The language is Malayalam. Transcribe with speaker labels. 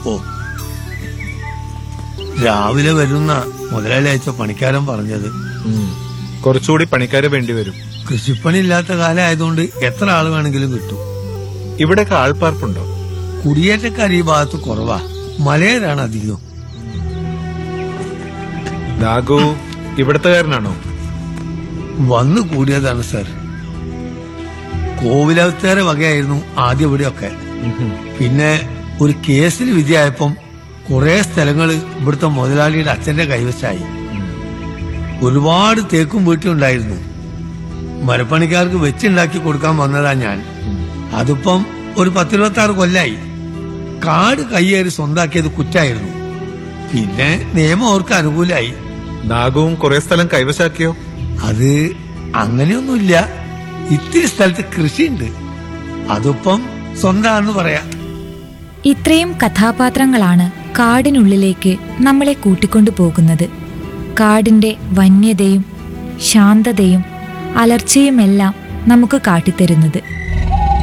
Speaker 1: ഓ രാവിലെ വരുന്ന മുതലാളി അയച്ച പണിക്കാരൻ പറഞ്ഞത്
Speaker 2: ഉം. കുറച്ചുകൂടി പണിക്കാരെ വേണ്ടി വരും
Speaker 1: കൃഷിപ്പണി ഇല്ലാത്ത കാലമായതുകൊണ്ട് എത്ര ആൾ വേണമെങ്കിലും കിട്ടും
Speaker 2: ഇവിടെയൊക്കെ ആൾപ്പാർപ്പുണ്ടോ
Speaker 1: കുടിയേറ്റക്കാർ ഈ ഭാഗത്ത് കുറവാ മലയരാണ് അധികം
Speaker 2: ദാഗു ഇവിടത്തുകാരനാണോ
Speaker 1: വന്നു കൂടിയതാണ് സർ കോവിലവത്തേറെ വകയായിരുന്നു ആദ്യം ഇവിടെയൊക്കെ പിന്നെ ഒരു കേസിൽ വിധിയായപ്പം കുറെ സ്ഥലങ്ങൾ ഇവിടുത്തെ മുതലാളിയുടെ അച്ഛന്റെ കൈവശായി ഒരുപാട് തേക്കും വീട്ടിലുണ്ടായിരുന്നു മരപ്പണിക്കാർക്ക് വെച്ചുണ്ടാക്കി കൊടുക്കാൻ വന്നതാ ഞാൻ അതിപ്പം ഒരു പത്തിരുപത്തി ആറ് കൊല്ലായി കാട് കയ്യേറി സ്വന്താക്കിയത് കുറ്റായിരുന്നു പിന്നെ നിയമം അവർക്ക് അനുകൂലമായി
Speaker 2: ദാഗുവും കുറെ സ്ഥലം കൈവശാക്കിയോ
Speaker 1: അത് അങ്ങനെയൊന്നുമില്ല ഇത്തിരി സ്ഥലത്ത് കൃഷിയുണ്ട് അതിപ്പം സ്വന്തമാണെന്ന് പറയാം
Speaker 3: ഇത്രയും കഥാപാത്രങ്ങളാണ് കാടിനുള്ളിലേക്ക് നമ്മളെ കൂട്ടിക്കൊണ്ടു പോകുന്നത് കാടിന്റെ വന്യതയും ശാന്തതയും അലർച്ചയുമെല്ലാം നമുക്ക് കാട്ടിത്തരുന്നത്